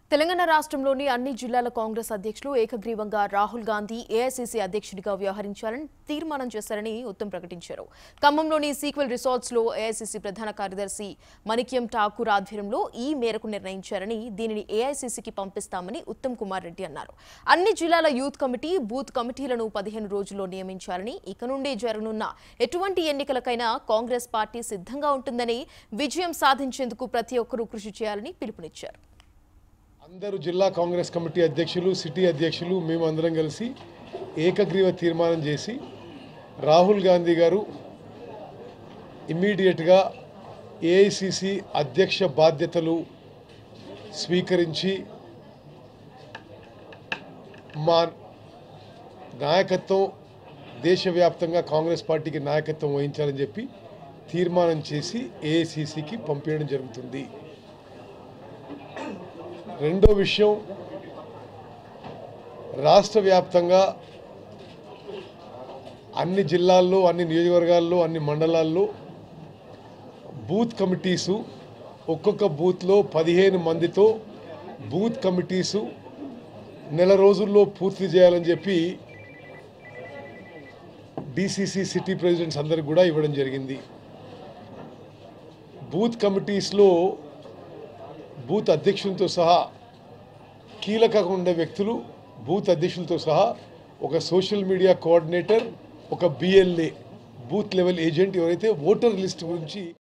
తెలంగాణ రాష్ట్రంలోని అన్ని జిల్లాల కాంగ్రెస్ అధ్యక్షులు ఏకగ్రీవంగా రాహుల్ గాంధీ ఏఐసీసీ అధ్యక్షుడిగా వ్యవహరించాలని తీర్మానం చేశారని ఉత్తమ్ ప్రకటించారు ఖమ్మంలోని సీక్వెల్ రిసార్ట్స్ లో ఏఐసీసీ ప్రధాన కార్యదర్శి మణిక్యం ఠాకూర్ ఆధ్వర్యంలో ఈ మేరకు నిర్ణయించారని దీనిని ఏఐసీసీకి పంపిస్తామని ఉత్తమ్ కుమార్ రెడ్డి అన్నారు అన్ని జిల్లాల యూత్ కమిటీ బూత్ కమిటీలను పదిహేను రోజుల్లో నియమించాలని ఇక నుండి జరగనున్న ఎటువంటి ఎన్నికలకైనా కాంగ్రెస్ పార్టీ సిద్ధంగా ఉంటుందని విజయం సాధించేందుకు ప్రతి ఒక్కరూ కృషి చేయాలని పిలుపునిచ్చారు అందరూ జిల్లా కాంగ్రెస్ కమిటీ అధ్యక్షులు సిటీ అధ్యక్షులు మేము అందరం కలిసి ఏకగ్రీవ తీర్మానం చేసి రాహుల్ గాంధీ గారు ఇమ్మీడియట్గా ఏఐసిసి అధ్యక్ష బాధ్యతలు స్వీకరించి మా నాయకత్వం దేశవ్యాప్తంగా కాంగ్రెస్ పార్టీకి నాయకత్వం వహించాలని చెప్పి తీర్మానం చేసి ఏఐసిసికి పంపించడం జరుగుతుంది రెండో విషయం రాష్ట్ర వ్యాప్తంగా అన్ని జిల్లాల్లో అన్ని నియోజకవర్గాల్లో అన్ని మండలాల్లో బూత్ కమిటీసు ఒక్కొక్క బూత్లో పదిహేను మందితో బూత్ కమిటీసు నెల రోజుల్లో పూర్తి చేయాలని చెప్పి డిసిసి సిటీ ప్రెసిడెంట్స్ అందరికి కూడా ఇవ్వడం జరిగింది బూత్ కమిటీస్లో బూత్ అధ్యక్షులతో సహా కీలకంగా ఉండే వ్యక్తులు బూత్ అధ్యక్షులతో సహా ఒక సోషల్ మీడియా కోఆర్డినేటర్ ఒక బిఎల్ఏ బూత్ లెవెల్ ఏజెంట్ ఎవరైతే ఓటర్ లిస్ట్ గురించి